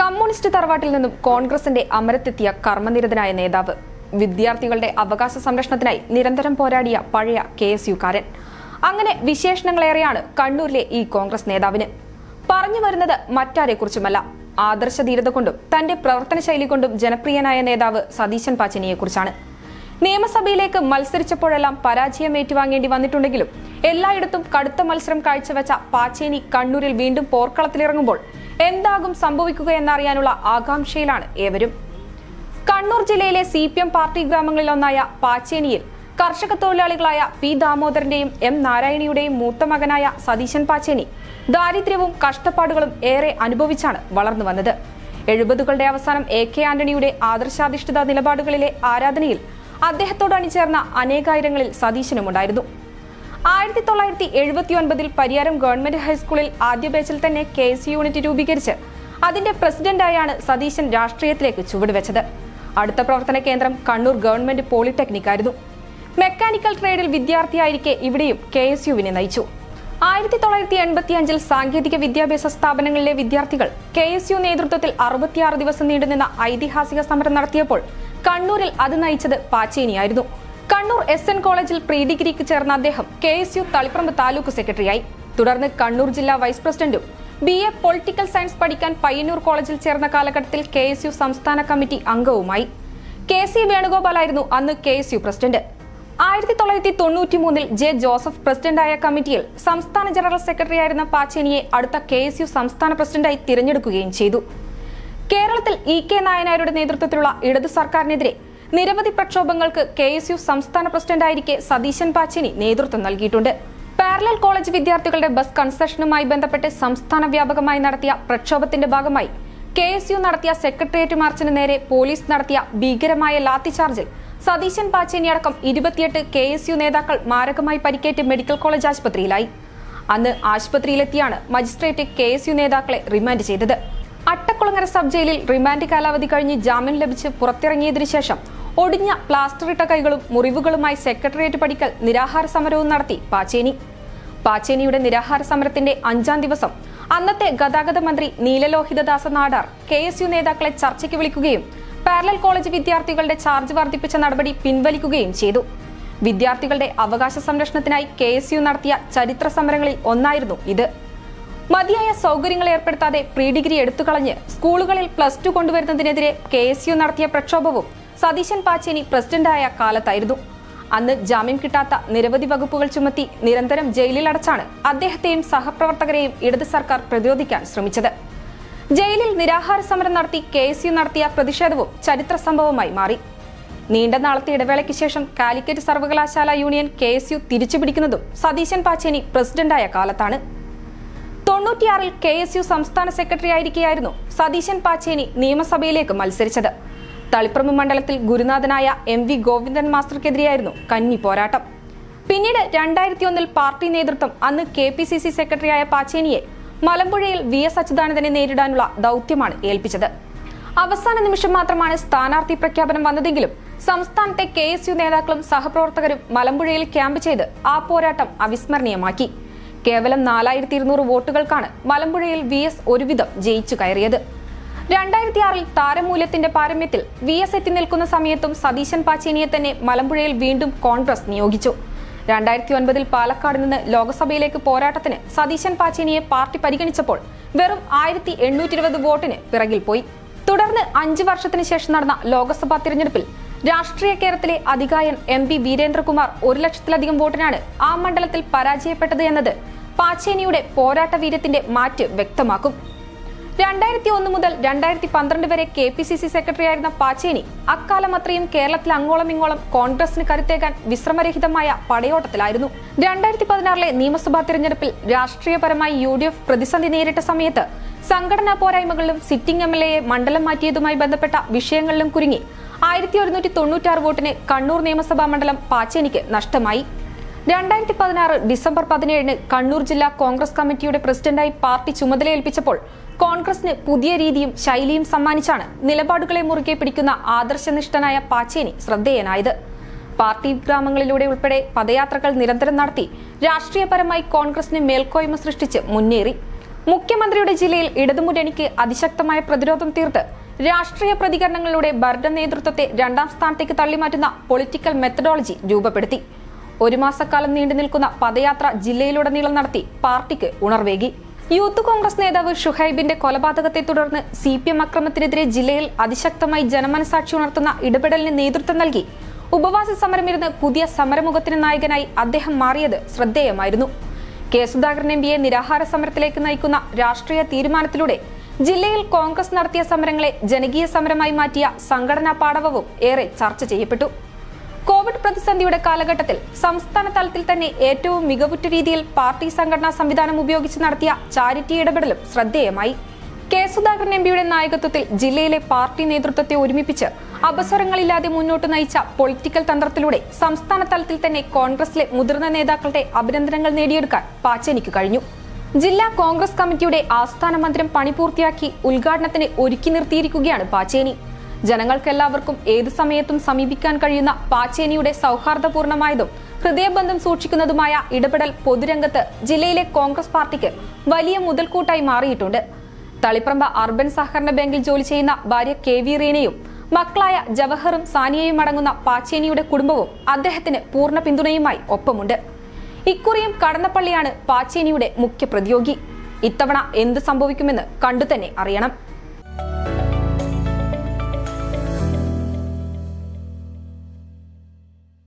communist തറവാട്ടിൽ നിന്നും കോൺഗ്രസിന്റെ അമരത്തെത്തിയ കർമ്മനിരതനായ നേതാവ് വിദ്യാർത്ഥികളുടെ അവകാശ സംരക്ഷണത്തിനായി നിരന്തരം പോരാടിയ പഴയ കെ എസ് യുക്കാരൻ അങ്ങനെ വിശേഷണങ്ങളേറെയാണ് കണ്ണൂരിലെ ഈ കോൺഗ്രസ് നേതാവിന് പറഞ്ഞു വരുന്നത് മറ്റാരെക്കുറിച്ചുമല്ല ആദർശധീരത കൊണ്ടും തന്റെ പ്രവർത്തന ശൈലി കൊണ്ടും ജനപ്രിയനായ നേതാവ് സതീശൻ പാച്ചനിയെക്കുറിച്ചാണ് നിയമസഭയിലേക്ക് മത്സരിച്ചപ്പോഴെല്ലാം പരാജയം ഏറ്റുവാങ്ങേണ്ടി വന്നിട്ടുണ്ടെങ്കിലും എല്ലായിടത്തും കടുത്ത മത്സരം കാഴ്ചവെച്ച പാച്ചേനി കണ്ണൂരിൽ വീണ്ടും പോർക്കളത്തിലിറങ്ങുമ്പോൾ എന്താകും സംഭവിക്കുക എന്നറിയാനുള്ള ആകാംക്ഷയിലാണ് ഏവരും കണ്ണൂർ ജില്ലയിലെ സി പി എം പാർട്ടി ഗ്രാമങ്ങളിലൊന്നായ പാച്ചേനിയിൽ കർഷക തൊഴിലാളികളായ പി ദാമോദരന്റെയും എം നാരായണിയുടെയും മൂത്ത മകനായ സതീശൻ പാച്ചേനി ദാരിദ്ര്യവും കഷ്ടപ്പാടുകളും ഏറെ അനുഭവിച്ചാണ് വളർന്നു വന്നത് എഴുപതുകളുടെ അവസാനം എ കെ ആന്റണിയുടെ ആദർശാധിഷ്ഠിത നിലപാടുകളിലെ ആരാധനയിൽ അദ്ദേഹത്തോട് അണിചേർന്ന അനേകായിരങ്ങളിൽ സതീശനുമുണ്ടായിരുന്നു ആയിരത്തി തൊള്ളായിരത്തി എഴുപത്തി ഒൻപതിൽ പരിയാരം ഗവൺമെന്റ് ഹൈസ്കൂളിൽ ആദ്യ ബാച്ചിൽ തന്നെ കെ എസ് യൂണിറ്റ് രൂപീകരിച്ച് അതിന്റെ പ്രസിഡന്റായാണ് സതീശൻ രാഷ്ട്രീയത്തിലേക്ക് ചുവടുവെച്ചത് അടുത്ത പ്രവർത്തന കേന്ദ്രം കണ്ണൂർ ഗവൺമെന്റ് പോളിടെക്നിക് ആയിരുന്നു മെക്കാനിക്കൽ ട്രേഡിൽ വിദ്യാർത്ഥിയായിരിക്കെ ഇവിടെയും കെ എസ് യുവിനെ നയിച്ചു ആയിരത്തി തൊള്ളായിരത്തി എൺപത്തി അഞ്ചിൽ സാങ്കേതിക വിദ്യാഭ്യാസ സ്ഥാപനങ്ങളിലെ വിദ്യാർത്ഥികൾ കെ എസ് യു നേതൃത്വത്തിൽ അറുപത്തിയാറ് ദിവസം നീണ്ടുനിന്ന ഐതിഹാസിക സമരം നടത്തിയപ്പോൾ കണ്ണൂരിൽ അത് നയിച്ചത് പാച്ചേനിയായിരുന്നു കണ്ണൂർ എസ് എൻ കോളേജിൽ പ്രീ ഡിഗ്രിക്ക് ചേർന്ന അദ്ദേഹം K S U Taliparamba taluk സെക്രട്ടറിയായി തുടർന്ന് കണ്ണൂർ ജില്ലാ വൈസ് പ്രസിഡന്റും ബി എ പൊളിറ്റിക്കൽ സയൻസ് പഠിക്കാൻ പയ്യന്നൂർ കോളേജിൽ ചേർന്ന കാലഘട്ടത്തിൽ കെ എസ് യു സംസ്ഥാന കമ്മിറ്റി അംഗവുമായി കെ സി വേണുഗോപാലായിരുന്നു അന്ന് കെ എസ് യു പ്രസിഡന്റ് ആയിരത്തി തൊള്ളായിരത്തി തൊണ്ണൂറ്റി മൂന്നിൽ ജെ ജോസഫ് പ്രസിഡന്റായ കമ്മിറ്റിയിൽ സംസ്ഥാന ജനറൽ സെക്രട്ടറിയായിരുന്ന പാച്ചേനിയെ അടുത്ത കെ എസ് യു സംസ്ഥാന പ്രസിഡന്റായി തിരഞ്ഞെടുക്കുകയും ചെയ്തു കേരളത്തിൽ ഇ കെ നായനാരുടെ നേതൃത്വത്തിലുള്ള ഇടതു സർക്കാരിനെതിരെ നിരവധി പ്രക്ഷോഭങ്ങൾക്ക് കെ എസ് യു സംസ്ഥാന പ്രസിഡന്റായിരിക്കെ സതീശൻ പാച്ചേനി നേതൃത്വം നൽകിയിട്ടുണ്ട് പാരലൽ കോളേജ് വിദ്യാർത്ഥികളുടെ ബസ് കൺസെഷനുമായി ബന്ധപ്പെട്ട് സംസ്ഥാന വ്യാപകമായി നടത്തിയ പ്രക്ഷോഭത്തിന്റെ ഭാഗമായി കെ എസ് യു നടത്തിയ സെക്രട്ടേറിയറ്റ് മാർച്ചിന് നേരെ പോലീസ് നടത്തിയ ഭീകരമായ ലാത്തിചാർജിൽ സതീശൻ പാച്ചേനി അടക്കം ഇരുപത്തിയെട്ട് കെ എസ് യു നേതാക്കൾ മാരകമായി പരിക്കേറ്റ് മെഡിക്കൽ കോളേജ് ആശുപത്രിയിലായി അന്ന് ആശുപത്രിയിലെത്തിയാണ് മജിസ്ട്രേറ്റ് കെ എസ് യു നേതാക്കളെ റിമാൻഡ് ചെയ്തത് അട്ടക്കുളങ്ങര സബ് ജയിലിൽ റിമാൻഡ് കാലാവധി കഴിഞ്ഞ് ജാമ്യം ലഭിച്ച് പുറത്തിറങ്ങിയതിനു ശേഷം ഒടിഞ്ഞ പ്ലാസ്റ്ററിട്ട കൈകളും മുറിവുകളുമായി സെക്രട്ടേറിയറ്റ് പഠിക്കൽ നിരാഹാര സമരവും നടത്തി പാച്ചേനി പാച്ചേനിയുടെ നിരാഹാര സമരത്തിന്റെ അഞ്ചാം ദിവസം അന്നത്തെ ഗതാഗത മന്ത്രി Neelalohithadasa Nadar K S U നേതാക്കളെ ചർച്ചയ്ക്ക് വിളിക്കുകയും പാരലൽ കോളേജ് വിദ്യാർത്ഥികളുടെ ചാർജ് വർദ്ധിപ്പിച്ച നടപടി പിൻവലിക്കുകയും ചെയ്തു വിദ്യാർത്ഥികളുടെ അവകാശ സംരക്ഷണത്തിനായി കെ എസ് യു നടത്തിയ ചരിത്ര സമരങ്ങളിൽ ഒന്നായിരുന്നു ഇത് മതിയായ സൗകര്യങ്ങൾ ഏർപ്പെടുത്താതെ പ്രീ ഡിഗ്രി എടുത്തുകളഞ്ഞ് സ്കൂളുകളിൽ പ്ലസ് ടു കൊണ്ടുവരുന്നതിനെതിരെ കെ എസ് യു നടത്തിയ പ്രക്ഷോഭവും സതീശൻ പാച്ചേനി പ്രസിഡന്റായ കാലത്തായിരുന്നു അന്ന് ജാമ്യം കിട്ടാത്ത നിരവധി വകുപ്പുകൾ ചുമത്തി നിരന്തരം ജയിലിൽ അടച്ചാണ് അദ്ദേഹത്തെയും സഹപ്രവർത്തകരെയും ഇടത് സർക്കാർ പ്രതിരോധിക്കാൻ ശ്രമിച്ചത് ജയിലിൽ നിരാഹാര സമരം നടത്തി കെ എസ് യു നടത്തിയ പ്രതിഷേധവും ചരിത്ര സംഭവമായി മാറി നീണ്ട നാളത്തെ ഇടവേളയ്ക്ക് ശേഷം കാലിക്കറ്റ് സർവകലാശാല യൂണിയൻ കെ എസ് യു തിരിച്ചുപിടിക്കുന്നതും സതീശൻ പാച്ചേനി പ്രസിഡന്റായ കാലത്താണ് തൊണ്ണൂറ്റിയാറിൽ കെ എസ് യു സംസ്ഥാന സെക്രട്ടറി ആയിരിക്കെയായിരുന്നു സതീശൻ പാച്ചേനി നിയമസഭയിലേക്ക് മത്സരിച്ചത് തളിപ്പറമ്പ് മണ്ഡലത്തിൽ ഗുരുനാഥനായ എം വി ഗോവിന്ദൻ മാസ്റ്റർക്കെതിരെയായിരുന്നു കന്നി പോരാട്ടം പിന്നീട് രണ്ടായിരത്തി ഒന്നിൽ പാർട്ടി നേതൃത്വം അന്ന് കെ പി സി സി സെക്രട്ടറിയായ പാച്ചേനിയെ മലമ്പുഴയിൽ വി എസ് അച്യുതാനന്ദനെ നേരിടാനുള്ള ദൗത്യമാണ് ഏൽപ്പിച്ചത് അവസാന നിമിഷം മാത്രമാണ് സ്ഥാനാർത്ഥി പ്രഖ്യാപനം വന്നതെങ്കിലും സംസ്ഥാനത്തെ കെ എസ് യു നേതാക്കളും സഹപ്രവർത്തകരും മലമ്പുഴയിൽ ക്യാമ്പ് ചെയ്ത് ആ പോരാട്ടം അവിസ്മരണീയമാക്കി കേവലം നാലായിരത്തി ഇരുന്നൂറ് വോട്ടുകൾക്കാണ് മലമ്പുഴയിൽ വി എസ് ഒരുവിധം ജയിച്ചു കയറിയത് രണ്ടായിരത്തി ആറിൽ താരമൂല്യത്തിന്റെ പാരമ്യത്തിൽ വി എസ് എത്തി നിൽക്കുന്ന സമയത്തും സതീശൻ പാച്ചേനിയെ തന്നെ മലമ്പുഴയിൽ വീണ്ടും കോൺഗ്രസ് നിയോഗിച്ചു രണ്ടായിരത്തി ഒൻപതിൽ പാലക്കാട് നിന്ന് ലോക്സഭയിലേക്ക് പോരാട്ടത്തിന് സതീശൻ പാച്ചേനിയെ പാർട്ടി പരിഗണിച്ചപ്പോൾ വെറും ആയിരത്തി എണ്ണൂറ്റി ഇരുപത് വോട്ടിന് പിറകിൽ പോയി തുടർന്ന് അഞ്ച് വർഷത്തിന് ശേഷം നടന്ന ലോക്സഭാ തിരഞ്ഞെടുപ്പിൽ രാഷ്ട്രീയ കേരളത്തിലെ അധികായൻ എം പി വീരേന്ദ്രകുമാർ ഒരു ലക്ഷത്തിലധികം വോട്ടിനാണ് ആ മണ്ഡലത്തിൽ പരാജയപ്പെട്ടത് എന്നത് പാച്ചേനിയുടെ പോരാട്ട വീര്യത്തിന്റെ മാറ്റ് വ്യക്തമാക്കും രണ്ടായിരത്തി ഒന്ന് മുതൽ രണ്ടായിരത്തി പന്ത്രണ്ട് വരെ K P C C secretary ആയിരുന്ന പാച്ചേനി അക്കാലം അത്രയും കേരളത്തിൽ അങ്ങോളം ഇങ്ങോളം കോൺഗ്രസിന് കരുത്തേകാൻ വിശ്രമരഹിതമായ പടയോട്ടത്തിലായിരുന്നു രണ്ടായിരത്തി പതിനാറിലെ നിയമസഭാ തെരഞ്ഞെടുപ്പിൽ രാഷ്ട്രീയപരമായി യു ഡി എഫ് പ്രതിസന്ധി നേരിട്ട സമയത്ത് സംഘടനാ പോരായ്മകളിലും സിറ്റിംഗ് എം എൽ എയെ മണ്ഡലം മാറ്റിയതുമായി ബന്ധപ്പെട്ട വിഷയങ്ങളിലും കുരുങ്ങി ആയിരത്തി ഒരുന്നൂറ്റി തൊണ്ണൂറ്റാറ് വോട്ടിന് കണ്ണൂർ നിയമസഭാ മണ്ഡലം പാച്ചേനിക്ക് നഷ്ടമായി രണ്ടായിരത്തി പതിനാറ് ഡിസംബർ പതിനേഴിന് കണ്ണൂർ ജില്ലാ കോൺഗ്രസ് കമ്മിറ്റിയുടെ പ്രസിഡന്റായി പാർട്ടി ചുമതലയേൽപ്പിച്ചപ്പോൾ കോൺഗ്രസിന് പുതിയ രീതിയും ശൈലിയും സമ്മാനിച്ചാണ് നിലപാടുകളെ മുറുകെ പിടിക്കുന്ന ആദർശനിഷ്ഠനായ പാച്ചേനി ശ്രദ്ധേയനായത് പാർട്ടി ഗ്രാമങ്ങളിലൂടെ ഉൾപ്പെടെ പദയാത്രകൾ നിരന്തരം നടത്തി രാഷ്ട്രീയപരമായി കോൺഗ്രസിന് മേൽക്കോയ്മ സൃഷ്ടിച്ച് മുന്നേറി മുഖ്യമന്ത്രിയുടെ ജില്ലയിൽ ഇടതുമുന്നണിക്ക് അതിശക്തമായ പ്രതിരോധം തീർത്ത് രാഷ്ട്രീയ പ്രതികരണങ്ങളിലൂടെ ഭരണ നേതൃത്വത്തെ രണ്ടാം സ്ഥാനത്തേക്ക് തള്ളിമാറ്റുന്ന പൊളിറ്റിക്കൽ മെത്തഡോളജി രൂപപ്പെടുത്തി ഒരു മാസക്കാലം നീണ്ടു നിൽക്കുന്ന പദയാത്ര ജില്ലയിലുടനീളം നടത്തി പാർട്ടിക്ക് ഉണർവേകി യൂത്ത് കോൺഗ്രസ് നേതാവ് ഷുഹൈബിന്റെ കൊലപാതകത്തെ തുടർന്ന് സി പി എം അക്രമത്തിനെതിരെ ജില്ലയിൽ അതിശക്തമായി ജനമനസാക്ഷി ഉണർത്തുന്ന ഇടപെടലിന് നേതൃത്വം നൽകി ഉപവാസ സമരമിരുന്ന് പുതിയ സമരമുഖത്തിന് നായകനായി അദ്ദേഹം മാറിയത് ശ്രദ്ധേയമായിരുന്നു കെ സുധാകരൻ എം പിയെ നിരാഹാര സമരത്തിലേക്ക് നയിക്കുന്ന രാഷ്ട്രീയ തീരുമാനത്തിലൂടെ ജില്ലയിൽ കോൺഗ്രസ് നടത്തിയ സമരങ്ങളെ ജനകീയ സമരമായി മാറ്റിയ സംഘടനാ പാടവവും ഏറെ ചർച്ച ചെയ്യപ്പെട്ടു കോവിഡ് പ്രതിസന്ധിയുടെ കാലഘട്ടത്തിൽ സംസ്ഥാന തലത്തിൽ തന്നെ ഏറ്റവും മികവുറ്റ രീതിയിൽ പാർട്ടി സംഘടനാ സംവിധാനം ഉപയോഗിച്ച് നടത്തിയ ചാരിറ്റി ഇടപെടലും ശ്രദ്ധേയമായി കെ സുധാകരൻ എം പിയുടെ നായകത്വത്തിൽ ജില്ലയിലെ പാർട്ടി നേതൃത്വത്തെ ഒരുമിപ്പിച്ച് അപസ്വരങ്ങളില്ലാതെ മുന്നോട്ട് നയിച്ച പൊളിറ്റിക്കൽ തന്ത്രത്തിലൂടെ സംസ്ഥാന തലത്തിൽ തന്നെ കോൺഗ്രസിലെ മുതിർന്ന നേതാക്കളുടെ അഭിനന്ദനങ്ങൾ നേടിയെടുക്കാൻ പാച്ചേനിക്ക് കഴിഞ്ഞു ജില്ലാ കോൺഗ്രസ് കമ്മിറ്റിയുടെ ആസ്ഥാന മന്ദിരം പണി പൂർത്തിയാക്കി ഉദ്ഘാടനത്തിന് ഒരുക്കി നിർത്തിയിരിക്കുകയാണ് പാച്ചേനി ജനങ്ങൾക്കെല്ലാവർക്കും ഏതു സമയത്തും സമീപിക്കാൻ കഴിയുന്ന പാച്ചേനിയുടെ സൗഹാർദ്ദപൂർണമായതും ഹൃദയബന്ധം സൂക്ഷിക്കുന്നതുമായ ഇടപെടൽ പൊതുരംഗത്ത് ജില്ലയിലെ കോൺഗ്രസ് പാർട്ടിക്ക് വലിയ മുതൽക്കൂട്ടായി മാറിയിട്ടുണ്ട് തളിപ്രമ്പ അർബൻ സഹകരണ ബാങ്കിൽ ജോലി ചെയ്യുന്ന ഭാര്യ കെ വി റീനയും മക്കളായ ജവഹറും സാനിയയും അടങ്ങുന്ന പാച്ചേനിയുടെ കുടുംബവും അദ്ദേഹത്തിന് പൂർണ്ണ പിന്തുണയുമായി ഒപ്പമുണ്ട് ഇക്കുറിയും കടന്നപ്പള്ളിയാണ് പാച്ചേനിയുടെ മുഖ്യ പ്രതിയോഗി ഇത്തവണ എന്ത് സംഭവിക്കുമെന്ന് കണ്ടുതന്നെ അറിയണം